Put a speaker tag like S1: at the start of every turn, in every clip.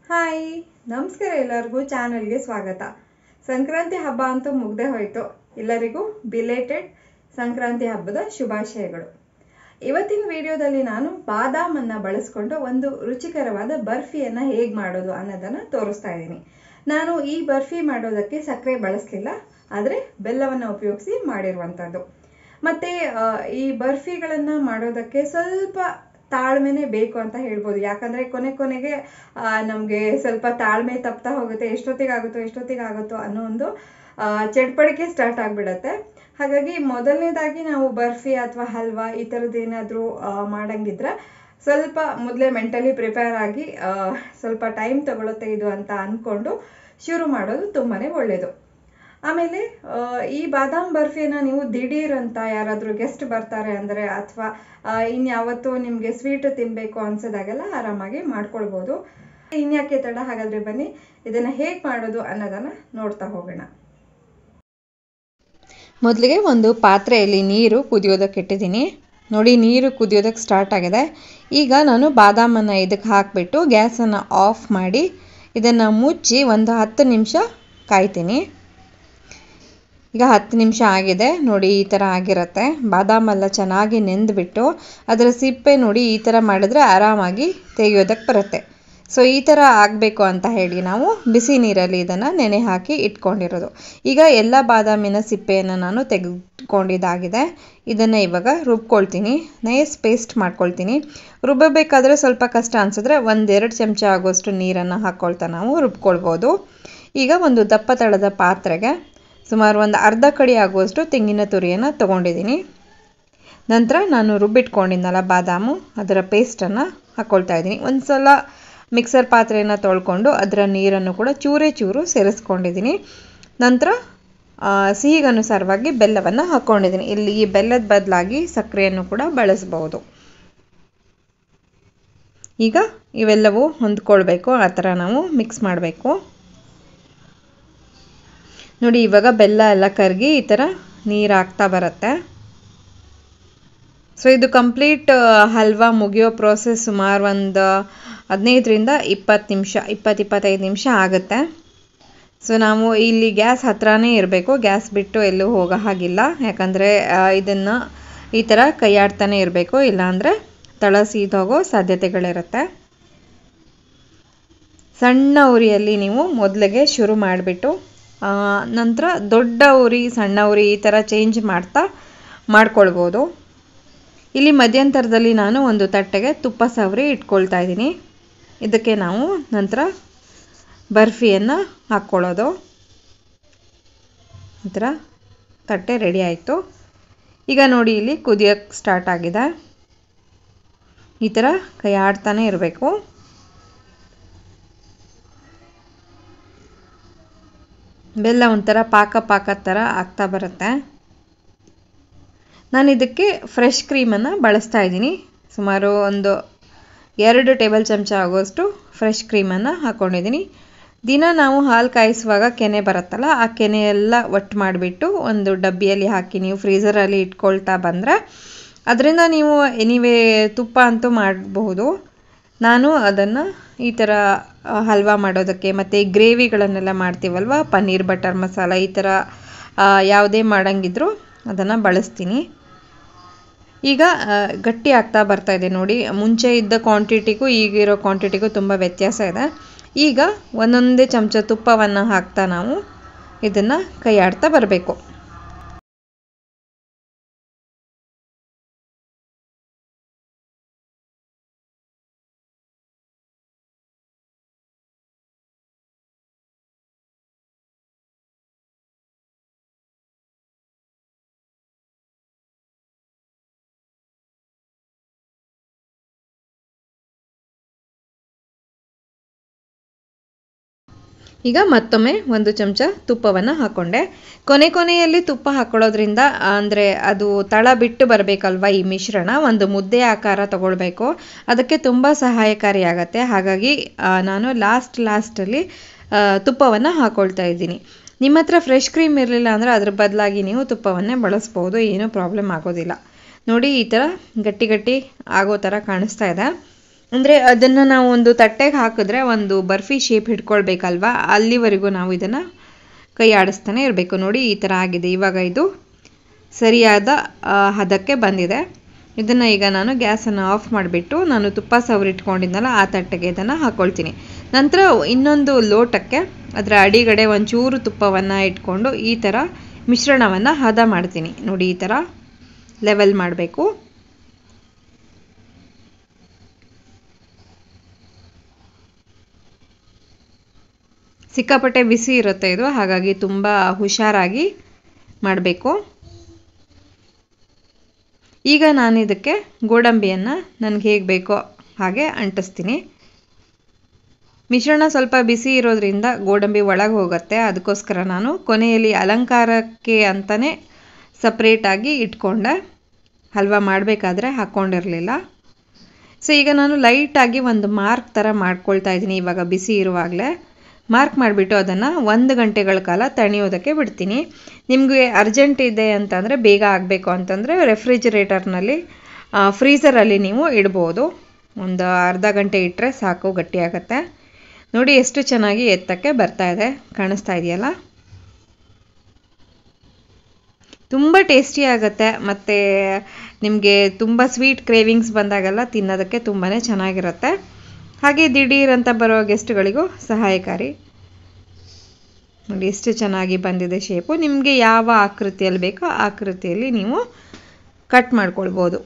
S1: hi ನಮಸ್ಕಾರ ಎಲ್ಲರಿಗೂ ಚಾನಲ್ಗೆ ಸ್ವಾಗತ ಸಂಕ್ರಾಂತಿ ಹಬ್ಬ ಅಂತೂ ಮುಗ್ದೇ ಹೋಯ್ತು ಎಲ್ಲರಿಗೂ ಬಿಲೇಟೆಡ್ ಸಂಕ್ರಾಂತಿ ಹಬ್ಬದ ಶುಭಾಶಯಗಳು ಇವತ್ತಿನ ವಿಡಿಯೋದಲ್ಲಿ ನಾನು ಬಾದಾಮನ್ನ ಬಳಸ್ಕೊಂಡು ಒಂದು ರುಚಿಕರವಾದ ಬರ್ಫಿಯನ್ನ ಹೇಗೆ ಮಾಡೋದು ಅನ್ನೋದನ್ನ ತೋರಿಸ್ತಾ ಇದ್ದೀನಿ ನಾನು ಈ ಬರ್ಫಿ ಮಾಡೋದಕ್ಕೆ ಸಕ್ಕರೆ ಬಳಸಲಿಲ್ಲ ಆದರೆ ಬೆಲ್ಲವನ್ನು ಉಪಯೋಗಿಸಿ ಮಾಡಿರುವಂಥದ್ದು ಮತ್ತೆ ಆ, ಈ ಬರ್ಫಿಗಳನ್ನ ಮಾಡೋದಕ್ಕೆ ಸ್ವಲ್ಪ ತಾಳ್ಮೆನೆ ಬೇಕು ಅಂತ ಹೇಳ್ಬೋದು ಯಾಕಂದ್ರೆ ಕೊನೆ ಕೊನೆಗೆ ಆ, ನಮ್ಗೆ ಸ್ವಲ್ಪ ತಾಳ್ಮೆ ತಪ್ತಾ ಹೋಗುತ್ತೆ ಎಷ್ಟೊತ್ತಿಗೆ ಆಗುತ್ತೋ ಎಷ್ಟೊತ್ತಿಗೆ ಆಗುತ್ತೋ ಅನ್ನೋ ಒಂದು ಆ, ಚಡ್ಪಡಿಕೆ ಸ್ಟಾರ್ಟ್ ಆಗ್ಬಿಡತ್ತೆ ಹಾಗಾಗಿ ಮೊದಲನೇದಾಗಿ ನಾವು ಬರ್ಫಿ ಅಥವಾ ಹಲ್ವಾ ಈ ಥರದ್ದು ಏನಾದರೂ ಮಾಡಂಗಿದ್ರೆ ಸ್ವಲ್ಪ ಮೊದಲೇ ಮೆಂಟಲಿ ಪ್ರಿಪೇರ್ ಆಗಿ ಆ, ಸ್ವಲ್ಪ ಟೈಮ್ ತಗೊಳುತ್ತೆ ಇದು ಅಂತ ಅಂದ್ಕೊಂಡು ಶುರು ಮಾಡೋದು ತುಂಬಾನೇ ಒಳ್ಳೆಯದು ಆಮೇಲೆ ಆ, ಈ ಬಾದಾಮ್ ಬರ್ಫಿನ ನೀವು ದಿಢೀರ್ ಅಂತ ಯಾರಾದರೂ ಗೆಸ್ಟ್ ಬರ್ತಾರೆ ಅಂದರೆ ಅಥವಾ ಇನ್ಯಾವತ್ತೂ ನಿಮಗೆ ಸ್ವೀಟ್ ತಿನ್ನಬೇಕು ಅನ್ಸೋದಾಗೆಲ್ಲ ಆರಾಮಾಗಿ ಮಾಡ್ಕೊಳ್ಬೋದು ಇನ್ಯಾಕೆ ತಡ ಹಾಗಾದ್ರೆ ಬನ್ನಿ ಇದನ್ನ ಹೇಗೆ ಮಾಡೋದು ಅನ್ನೋದನ್ನ ನೋಡ್ತಾ ಹೋಗೋಣ
S2: ಮೊದಲಿಗೆ ಒಂದು ಪಾತ್ರೆಯಲ್ಲಿ ನೀರು ಕುದಿಯೋದಕ್ಕೆ ಇಟ್ಟಿದ್ದೀನಿ ನೋಡಿ ನೀರು ಕುದಿಯೋದಕ್ಕೆ ಸ್ಟಾರ್ಟ್ ಆಗಿದೆ ಈಗ ನಾನು ಬಾದಾಮನ್ನು ಇದಕ್ಕೆ ಹಾಕಿಬಿಟ್ಟು ಗ್ಯಾಸನ್ನು ಆಫ್ ಮಾಡಿ ಇದನ್ನು ಮುಚ್ಚಿ ಒಂದು ಹತ್ತು ನಿಮಿಷ ಕಾಯ್ತೀನಿ ಈಗ ಹತ್ತು ನಿಮಿಷ ಆಗಿದೆ ನೋಡಿ ಈ ಥರ ಆಗಿರುತ್ತೆ ಬಾದಾಮೆಲ್ಲ ಚೆನ್ನಾಗಿ ನೆಂದ್ಬಿಟ್ಟು ಅದರ ಸಿಪ್ಪೆ ನೋಡಿ ಈ ಥರ ಮಾಡಿದ್ರೆ ಆರಾಮಾಗಿ ತೆಗೆಯೋದಕ್ಕೆ ಬರುತ್ತೆ ಸೊ ಈ ಥರ ಆಗಬೇಕು ಅಂತ ಹೇಳಿ ನಾವು ಬಿಸಿ ನೀರಲ್ಲಿ ಇದನ್ನು ನೆನೆ ಹಾಕಿ ಇಟ್ಕೊಂಡಿರೋದು ಈಗ ಎಲ್ಲ ಬಾದಾಮಿನ ಸಿಪ್ಪೆಯನ್ನು ನಾನು ತೆಗೆದುಕೊಂಡಿದ್ದಾಗಿದೆ ಇದನ್ನು ಇವಾಗ ರುಬ್ಕೊಳ್ತೀನಿ ನೈಸ್ ಪೇಸ್ಟ್ ಮಾಡ್ಕೊಳ್ತೀನಿ ರುಬ್ಬಬೇಕಾದ್ರೆ ಸ್ವಲ್ಪ ಕಷ್ಟ ಅನಿಸಿದ್ರೆ ಒಂದೆರಡು ಚಮಚ ಆಗೋಷ್ಟು ನೀರನ್ನು ಹಾಕ್ಕೊಳ್ತಾ ನಾವು ರುಬ್ಕೊಳ್ಬೋದು ಈಗ ಒಂದು ದಪ್ಪ ತಳದ ಪಾತ್ರೆಗೆ ಸುಮಾರು ಒಂದು ಅರ್ಧ ಕಡಿ ಆಗುವಷ್ಟು ತೆಂಗಿನ ತುರಿಯನ್ನು ತೊಗೊಂಡಿದ್ದೀನಿ ನಂತರ ನಾನು ರುಬ್ಬಿಟ್ಕೊಂಡಿದ್ನಲ್ಲ ಬಾದಾಮು ಅದರ ಪೇಸ್ಟನ್ನು ಹಾಕ್ಕೊಳ್ತಾ ಇದ್ದೀನಿ ಒಂದು ಸಲ ಮಿಕ್ಸರ್ ಪಾತ್ರೆಯನ್ನು ತೊಳ್ಕೊಂಡು ಅದರ ನೀರನ್ನು ಕೂಡ ಚೂರೇ ಚೂರು ಸೇರಿಸ್ಕೊಂಡಿದ್ದೀನಿ ನಂತರ ಆ, ಸಿಹಿಗನುಸಾರವಾಗಿ ಬೆಲ್ಲವನ್ನು ಹಾಕ್ಕೊಂಡಿದ್ದೀನಿ ಇಲ್ಲಿ ಈ ಬೆಲ್ಲದ ಬದಲಾಗಿ ಸಕ್ಕರೆಯನ್ನು ಕೂಡ ಬಳಸ್ಬೋದು ಈಗ ಇವೆಲ್ಲವೂ ಹೊಂದ್ಕೊಳ್ಬೇಕು ಆ ಥರ ನಾವು ಮಿಕ್ಸ್ ಮಾಡಬೇಕು ನೋಡಿ ಇವಾಗ ಬೆಲ್ಲ ಎಲ್ಲ ಕರಗಿ ಈ ಥರ ನೀರು ಆಗ್ತಾ ಬರುತ್ತೆ ಸೊ ಇದು ಕಂಪ್ಲೀಟ್ ಹಲ್ವಾ ಮುಗಿಯೋ ಪ್ರೋಸೆಸ್ ಸುಮಾರು ಒಂದು ಹದಿನೈದರಿಂದ ಇಪ್ಪತ್ತು ನಿಮಿಷ ಇಪ್ಪತ್ತು ಇಪ್ಪತ್ತೈದು ನಿಮಿಷ ಆಗುತ್ತೆ ಸೊ ನಾವು ಇಲ್ಲಿ ಗ್ಯಾಸ್ ಹತ್ರನೇ ಇರಬೇಕು ಗ್ಯಾಸ್ ಬಿಟ್ಟು ಎಲ್ಲೂ ಹೋಗೋ ಹಾಗಿಲ್ಲ ಯಾಕಂದರೆ ಇದನ್ನು ಈ ಥರ ಕೈಯಾಡ್ತಾನೆ ಇರಬೇಕು ಇಲ್ಲಾಂದರೆ ತಳ ಸೀದೋಗೋ ಸಾಧ್ಯತೆಗಳಿರುತ್ತೆ ಸಣ್ಣ ಉರಿಯಲ್ಲಿ ನೀವು ಮೊದಲಿಗೆ ಶುರು ಮಾಡಿಬಿಟ್ಟು ನಂತರ ದೊಡ್ಡ ಉರಿ ಸಣ್ಣ ಉರಿ ಈ ಥರ ಚೇಂಜ್ ಮಾಡ್ತಾ ಮಾಡ್ಕೊಳ್ಬೋದು ಇಲ್ಲಿ ಮಧ್ಯಂತರದಲ್ಲಿ ನಾನು ಒಂದು ತಟ್ಟೆಗೆ ತುಪ್ಪ ಸವರಿ ಇಟ್ಕೊಳ್ತಾ ಇದ್ದೀನಿ ಇದಕ್ಕೆ ನಾವು ನಂತರ ಬರ್ಫಿಯನ್ನು ಹಾಕ್ಕೊಳ್ಳೋದು ಈ ಥರ ತಟ್ಟೆ ರೆಡಿ ಆಯಿತು ಈಗ ನೋಡಿ ಇಲ್ಲಿ ಕುದಿಯೋಕ್ಕೆ ಸ್ಟಾರ್ಟ್ ಆಗಿದೆ ಈ ಥರ ಕೈ ಆಡ್ತಾನೆ ಇರಬೇಕು ಬೆಲ್ಲ ಒಂಥರ ಪಾಕ ಪಾಕ ಥರ ಆಗ್ತಾ ಬರುತ್ತೆ ನಾನು ಇದಕ್ಕೆ ಫ್ರೆಶ್ ಕ್ರೀಮನ್ನು ಬಳಸ್ತಾ ಇದ್ದೀನಿ ಸುಮಾರು ಒಂದು ಎರಡು ಟೇಬಲ್ ಚಮಚ ಆಗೋಷ್ಟು ಫ್ರೆಶ್ ಕ್ರೀಮನ್ನು ಹಾಕ್ಕೊಂಡಿದ್ದೀನಿ ದಿನ ನಾವು ಹಾಲು ಕಾಯಿಸುವಾಗ ಕೆನೆ ಬರುತ್ತಲ್ಲ ಆ ಕೆನೆ ಎಲ್ಲ ಒಟ್ಟು ಮಾಡಿಬಿಟ್ಟು ಒಂದು ಡಬ್ಬಿಯಲ್ಲಿ ಹಾಕಿ ನೀವು ಫ್ರೀಝರಲ್ಲಿ ಇಟ್ಕೊಳ್ತಾ ಬಂದರೆ ಅದರಿಂದ ನೀವು ಎನಿವೇ ತುಪ್ಪ ಅಂತೂ ಮಾಡಬಹುದು ನಾನು ಅದನ್ನು ಈ ಥರ ಆ, ಹಲ್ವಾ ಮಾಡೋದಕ್ಕೆ ಮತ್ತು ಗ್ರೇವಿಗಳನ್ನೆಲ್ಲ ಮಾಡ್ತೀವಲ್ವ ಪನ್ನೀರ್ ಬಟರ್ ಮಸಾಲ ಈ ಥರ ಆ, ಯಾವುದೇ ಮಾಡಂಗಿದ್ರು ಅದನ್ನು ಬಳಸ್ತೀನಿ ಈಗ ಆ, ಗಟ್ಟಿ ಆಗ್ತಾ ಬರ್ತಾ ಇದೆ ನೋಡಿ ಮುಂಚೆ ಇದ್ದ ಕ್ವಾಂಟಿಟಿಗೂ ಈಗಿರೋ ಕ್ವಾಂಟಿಟಿಗೂ ತುಂಬ ವ್ಯತ್ಯಾಸ ಇದೆ ಈಗ ಒಂದೊಂದೇ ಚಮಚ ತುಪ್ಪವನ್ನು ಹಾಕ್ತಾ ನಾವು ಇದನ್ನು ಕೈಯಾಡ್ತಾ ಬರಬೇಕು ಈಗ ಮತ್ತೊಮ್ಮೆ ಒಂದು ಚಮಚ ತುಪ್ಪವನ್ನು ಹಾಕ್ಕೊಂಡೆ ಕೊನೆ ಕೊನೆಯಲ್ಲಿ ತುಪ್ಪ ಹಾಕ್ಕೊಳ್ಳೋದ್ರಿಂದ ಅಂದರೆ ಅದು ತಳ ಬಿಟ್ಟು ಬರಬೇಕಲ್ವ ಈ ಮಿಶ್ರಣ ಒಂದು ಮುದ್ದೆ ಆಕಾರ ತಗೊಳ್ಬೇಕು ಅದಕ್ಕೆ ತುಂಬ ಸಹಾಯಕಾರಿಯಾಗತ್ತೆ ಹಾಗಾಗಿ ಆ, ನಾನು ಲಾಸ್ಟ್ ಲಾಸ್ಟಲ್ಲಿ ತುಪ್ಪವನ್ನು ಹಾಕ್ಕೊಳ್ತಾ ಇದ್ದೀನಿ ನಿಮ್ಮ ಹತ್ರ ಫ್ರೆಶ್ ಕ್ರೀಮ್ ಇರಲಿಲ್ಲ ಅಂದರೆ ಅದ್ರ ಬದಲಾಗಿ ನೀವು ತುಪ್ಪವನ್ನೇ ಬಳಸ್ಬೋದು ಏನೂ ಪ್ರಾಬ್ಲಮ್ ಆಗೋದಿಲ್ಲ ನೋಡಿ ಈ ಥರ ಗಟ್ಟಿ ಗಟ್ಟಿ ಆಗೋ ಥರ ಕಾಣಿಸ್ತಾ ಇದೆ ಅಂದರೆ ಅದನ್ನು ನಾವು ಒಂದು ತಟ್ಟೆಗೆ ಹಾಕಿದ್ರೆ ಒಂದು ಬರ್ಫಿ ಶೇಪ್ ಹಿಡ್ಕೊಳ್ಬೇಕಲ್ವಾ ಅಲ್ಲಿವರೆಗೂ ನಾವು ಇದನ್ನು ಕೈ ಆಡಿಸ್ತಾನೆ ಇರಬೇಕು ನೋಡಿ ಈ ಥರ ಆಗಿದೆ ಇವಾಗ ಇದು ಸರಿಯಾದ ಹದಕ್ಕೆ ಬಂದಿದೆ ಇದನ್ನು ಈಗ ನಾನು ಗ್ಯಾಸನ್ನು ಆಫ್ ಮಾಡಿಬಿಟ್ಟು ನಾನು ತುಪ್ಪ ಸವರಿಟ್ಕೊಂಡಿದ್ನಲ್ಲ ಆ ತಟ್ಟೆಗೆ ಇದನ್ನು ಹಾಕ್ಕೊಳ್ತೀನಿ ನಂತರ ಇನ್ನೊಂದು ಲೋಟಕ್ಕೆ ಅದರ ಅಡಿಗಡೆ ಒಂಚೂರು ತುಪ್ಪವನ್ನು ಇಟ್ಕೊಂಡು ಈ ಥರ ಮಿಶ್ರಣವನ್ನು ಹದ ಮಾಡ್ತೀನಿ ನೋಡಿ ಈ ಥರ ಲೆವೆಲ್ ಮಾಡಬೇಕು ಸಿಕ್ಕಾಪಟ್ಟೆ ಬಿಸಿ ಇರುತ್ತೆ ಇದು ಹಾಗಾಗಿ ತುಂಬ ಹುಷಾರಾಗಿ ಮಾಡಬೇಕು ಈಗ ನಾನು ಇದಕ್ಕೆ ಗೋಡಂಬಿಯನ್ನು ನನಗೆ ಹೇಗೆ ಬೇಕೋ ಹಾಗೆ ಅಂಟಿಸ್ತೀನಿ ಮಿಶ್ರಣ ಸ್ವಲ್ಪ ಬಿಸಿ ಇರೋದ್ರಿಂದ ಗೋಡಂಬಿ ಒಳಗೆ ಹೋಗುತ್ತೆ ಅದಕ್ಕೋಸ್ಕರ ನಾನು ಕೊನೆಯಲ್ಲಿ ಅಲಂಕಾರಕ್ಕೆ ಅಂತಲೇ ಸಪ್ರೇಟಾಗಿ ಇಟ್ಕೊಂಡೆ ಹಲ್ವಾ ಮಾಡಬೇಕಾದ್ರೆ ಹಾಕ್ಕೊಂಡಿರಲಿಲ್ಲ ಸೊ ಈಗ ನಾನು ಲೈಟಾಗಿ ಒಂದು ಮಾರ್ಕ್ ಥರ ಮಾಡ್ಕೊಳ್ತಾ ಇದ್ದೀನಿ ಇವಾಗ ಬಿಸಿ ಇರುವಾಗಲೇ ಮಾರ್ಕ್ ಮಾಡಿಬಿಟ್ಟು ಅದನ್ನು ಒಂದು ಗಂಟೆಗಳ ಕಾಲ ತಣಿಯೋದಕ್ಕೆ ಬಿಡ್ತೀನಿ ನಿಮಗೆ ಅರ್ಜೆಂಟ್ ಇದೆ ಅಂತಂದರೆ ಬೇಗ ಆಗಬೇಕು ಅಂತಂದರೆ ರೆಫ್ರಿಜಿರೇಟರ್ನಲ್ಲಿ ಫ್ರೀಝರಲ್ಲಿ ನೀವು ಇಡ್ಬೋದು ಒಂದು ಅರ್ಧ ಗಂಟೆ ಇಟ್ಟರೆ ಸಾಕು ಗಟ್ಟಿಯಾಗತ್ತೆ ನೋಡಿ ಎಷ್ಟು ಚೆನ್ನಾಗಿ ಎತ್ತಕ್ಕೆ ಬರ್ತಾ ಇದೆ ಕಾಣಿಸ್ತಾ ಇದೆಯಲ್ಲ ತುಂಬ ಟೇಸ್ಟಿ ಆಗುತ್ತೆ ಮತ್ತು ನಿಮಗೆ ತುಂಬ ಸ್ವೀಟ್ ಕ್ರೇವಿಂಗ್ಸ್ ಬಂದಾಗೆಲ್ಲ ತಿನ್ನೋದಕ್ಕೆ ತುಂಬಾ ಚೆನ್ನಾಗಿರುತ್ತೆ ಹಾಗೆ ದಿಢೀರ್ ಅಂತ ಬರೋ ಗೆಸ್ಟ್ಗಳಿಗೂ ಸಹಾಯಕಾರಿ ನೋಡಿ ಎಷ್ಟು ಚೆನ್ನಾಗಿ ಬಂದಿದೆ ಶೇಪು ನಿಮಗೆ ಯಾವ ಆಕೃತಿಯಲ್ಲಿ ಬೇಕೋ ಆ ಆಕೃತಿಯಲ್ಲಿ ನೀವು ಕಟ್ ಮಾಡ್ಕೊಳ್ಬೋದು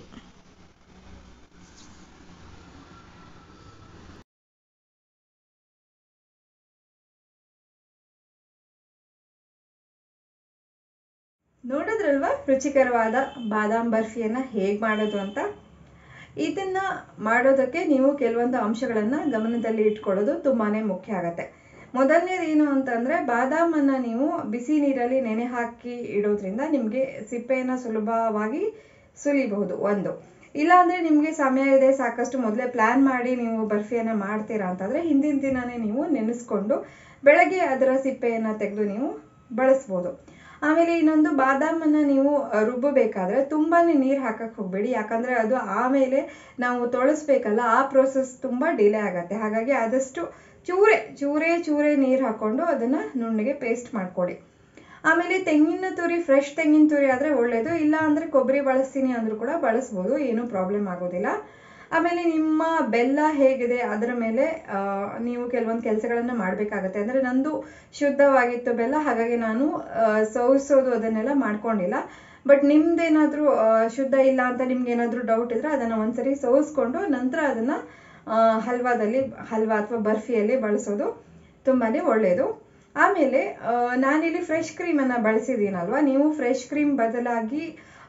S1: ನೋಡಿದ್ರಲ್ವಾ ರುಚಿಕರವಾದ ಬಾದಾಮ್ ಬರ್ಫಿಯನ್ನು ಹೇಗೆ ಮಾಡೋದು ಅಂತ ಇದನ್ನ ಮಾಡೋದಕ್ಕೆ ನೀವು ಕೆಲವೊಂದು ಅಂಶಗಳನ್ನು ಗಮನದಲ್ಲಿ ಇಟ್ಕೊಳ್ಳೋದು ತುಂಬಾ ಮುಖ್ಯ ಆಗುತ್ತೆ ಮೊದಲನೇದು ಏನು ಅಂತಂದರೆ ಬಾದಾಮನ್ನು ನೀವು ಬಿಸಿ ನೀರಲ್ಲಿ ನೆನೆ ಹಾಕಿ ಇಡೋದ್ರಿಂದ ನಿಮಗೆ ಸಿಪ್ಪೆಯನ್ನು ಸುಲಭವಾಗಿ ಸುಲಿಬಹುದು ಒಂದು ಇಲ್ಲಾಂದರೆ ನಿಮಗೆ ಸಮಯ ಇದೆ ಸಾಕಷ್ಟು ಮೊದಲೇ ಪ್ಲ್ಯಾನ್ ಮಾಡಿ ನೀವು ಬರ್ಫಿಯನ್ನು ಮಾಡ್ತೀರಾ ಅಂತಂದರೆ ಹಿಂದಿನ ದಿನವೇ ನೀವು ನೆನೆಸ್ಕೊಂಡು ಬೆಳಗ್ಗೆ ಅದರ ಸಿಪ್ಪೆಯನ್ನು ತೆಗೆದು ನೀವು ಬಳಸ್ಬೋದು ಆಮೇಲೆ ಇನ್ನೊಂದು ಬಾದಾಮನ್ನು ನೀವು ರುಬ್ಬಬೇಕಾದ್ರೆ ತುಂಬಾ ನೀರು ಹಾಕಕ್ಕೆ ಹೋಗಬೇಡಿ ಯಾಕಂದರೆ ಅದು ಆಮೇಲೆ ನಾವು ತೊಳಸ್ಬೇಕಲ್ಲ ಆ ಪ್ರೋಸೆಸ್ ತುಂಬ ಡಿಲೇ ಆಗುತ್ತೆ ಹಾಗಾಗಿ ಆದಷ್ಟು ಚೂರೆ ಚೂರೇ ಚೂರೇ ನೀರು ಹಾಕ್ಕೊಂಡು ಅದನ್ನು ನುಣ್ಣಗೆ ಪೇಸ್ಟ್ ಮಾಡ್ಕೊಡಿ ಆಮೇಲೆ ತೆಂಗಿನ ತುರಿ ಫ್ರೆಶ್ ತೆಂಗಿನ ತುರಿ ಆದರೆ ಒಳ್ಳೆಯದು ಇಲ್ಲ ಅಂದರೆ ಕೊಬ್ಬರಿ ಬಳಸ್ತೀನಿ ಅಂದರೂ ಕೂಡ ಬಳಸ್ಬೋದು ಏನೂ ಪ್ರಾಬ್ಲಮ್ ಆಗೋದಿಲ್ಲ ಆಮೇಲೆ ನಿಮ್ಮ ಬೆಲ್ಲ ಹೇಗಿದೆ ಅದರ ಮೇಲೆ ನೀವು ಕೆಲವೊಂದು ಕೆಲಸಗಳನ್ನು ಮಾಡಬೇಕಾಗತ್ತೆ ಅಂದರೆ ನಂದು ಶುದ್ಧವಾಗಿತ್ತು ಬೆಲ್ಲ ಹಾಗಾಗಿ ನಾನು ಸೋಸೋದು ಅದನ್ನೆಲ್ಲ ಮಾಡ್ಕೊಂಡಿಲ್ಲ ಬಟ್ ನಿಮ್ದೇನಾದರೂ ಶುದ್ಧ ಇಲ್ಲ ಅಂತ ನಿಮ್ಗೆ ಏನಾದರೂ ಡೌಟ್ ಇದ್ರೆ ಅದನ್ನು ಒಂದ್ಸರಿ ಸೋಸ್ಕೊಂಡು ನಂತರ ಅದನ್ನು ಹಲ್ವಾದಲ್ಲಿ ಹಲ್ವಾ ಅಥವಾ ಬರ್ಫಿಯಲ್ಲಿ ಬಳಸೋದು ತುಂಬಾ ಒಳ್ಳೆಯದು ಆಮೇಲೆ ನಾನಿಲ್ಲಿ ಫ್ರೆಶ್ ಕ್ರೀಮನ್ನು ಬಳಸಿದ್ದೀನಲ್ವಾ ನೀವು ಫ್ರೆಶ್ ಕ್ರೀಮ್ ಬದಲಾಗಿ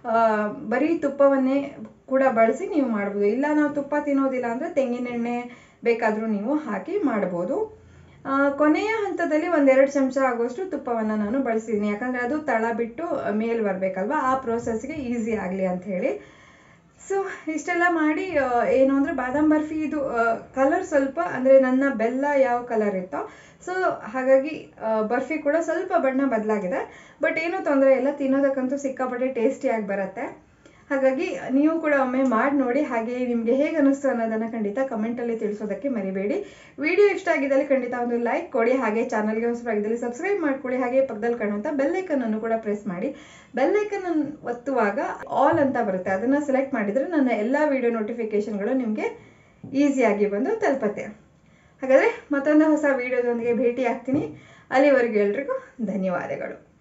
S1: ಬರೀ ತುಪ್ಪವನ್ನೇ ಕೂಡ ಬಳಸಿ ನೀವು ಮಾಡ್ಬೋದು ಇಲ್ಲ ನಾವು ತುಪ್ಪ ತಿನ್ನೋದಿಲ್ಲ ಅಂದರೆ ತೆಂಗಿನೆಣ್ಣೆ ಬೇಕಾದರೂ ನೀವು ಹಾಕಿ ಮಾಡ್ಬೋದು ಕೊನೆಯ ಹಂತದಲ್ಲಿ ಒಂದೆರಡು ಚಮಚ ಆಗುವಷ್ಟು ತುಪ್ಪವನ್ನು ನಾನು ಬಳಸಿದ್ದೀನಿ ಯಾಕಂದರೆ ಅದು ತಳ ಬಿಟ್ಟು ಮೇಲ್ ಬರಬೇಕಲ್ವ ಆ ಪ್ರೋಸೆಸ್ಗೆ ಈಸಿ ಆಗಲಿ ಅಂತ ಹೇಳಿ ಸೊ ಇಷ್ಟೆಲ್ಲ ಮಾಡಿ ಏನು ಅಂದರೆ ಬಾದಾಮ್ ಬರ್ಫಿ ಇದು ಕಲರ್ ಸ್ವಲ್ಪ ಅಂದರೆ ನನ್ನ ಬೆಲ್ಲ ಯಾವ ಕಲರ್ ಇತ್ತೋ ಸೊ ಹಾಗಾಗಿ ಬರ್ಫಿ ಕೂಡ ಸ್ವಲ್ಪ ಬಣ್ಣ ಬದಲಾಗಿದೆ ಬಟ್ ಏನೂ ತೊಂದರೆ ಇಲ್ಲ ತಿನ್ನೋದಕ್ಕಂತೂ ಸಿಕ್ಕಾಪಟ್ಟೆ ಟೇಸ್ಟಿಯಾಗಿ ಬರುತ್ತೆ ಹಾಗಾಗಿ ನೀವು ಕೂಡ ಒಮ್ಮೆ ಮಾಡಿ ನೋಡಿ ಹಾಗೆ ನಿಮಗೆ ಹೇಗೆ ಅನ್ನಿಸ್ತು ಅನ್ನೋದನ್ನು ಖಂಡಿತ ಕಮೆಂಟಲ್ಲಿ ತಿಳಿಸೋದಕ್ಕೆ ಮರಿಬೇಡಿ ವಿಡಿಯೋ ಇಷ್ಟ ಆಗಿದ್ದಲ್ಲಿ ಖಂಡಿತ ಒಂದು ಲೈಕ್ ಕೊಡಿ ಹಾಗೆ ಚಾನಲ್ಗೆ ಹೊಸಬಾಗಿದ್ದಲ್ಲಿ ಸಬ್ಸ್ಕ್ರೈಬ್ ಮಾಡ್ಕೊಳ್ಳಿ ಹಾಗೆ ಪಕ್ಕದಲ್ಲಿ ಕಾಣುವಂಥ ಬೆಲ್ಲೈಕನ್ ಅನ್ನು ಕೂಡ ಪ್ರೆಸ್ ಮಾಡಿ ಬೆಲ್ಲೈಕನ್ ಒತ್ತುವಾಗ ಆಲ್ ಅಂತ ಬರುತ್ತೆ ಅದನ್ನು ಸೆಲೆಕ್ಟ್ ಮಾಡಿದರೆ ನನ್ನ ಎಲ್ಲ ವಿಡಿಯೋ ನೋಟಿಫಿಕೇಶನ್ಗಳು ನಿಮಗೆ ಈಸಿಯಾಗಿ ಬಂದು ತಲುಪತ್ತೆ ಹಾಗಾದರೆ ಮತ್ತೊಂದು ಹೊಸ ವಿಡಿಯೋದೊಂದಿಗೆ ಭೇಟಿ ಆಗ್ತೀನಿ ಅಲ್ಲಿವರೆಗೂ ಎಲ್ರಿಗೂ ಧನ್ಯವಾದಗಳು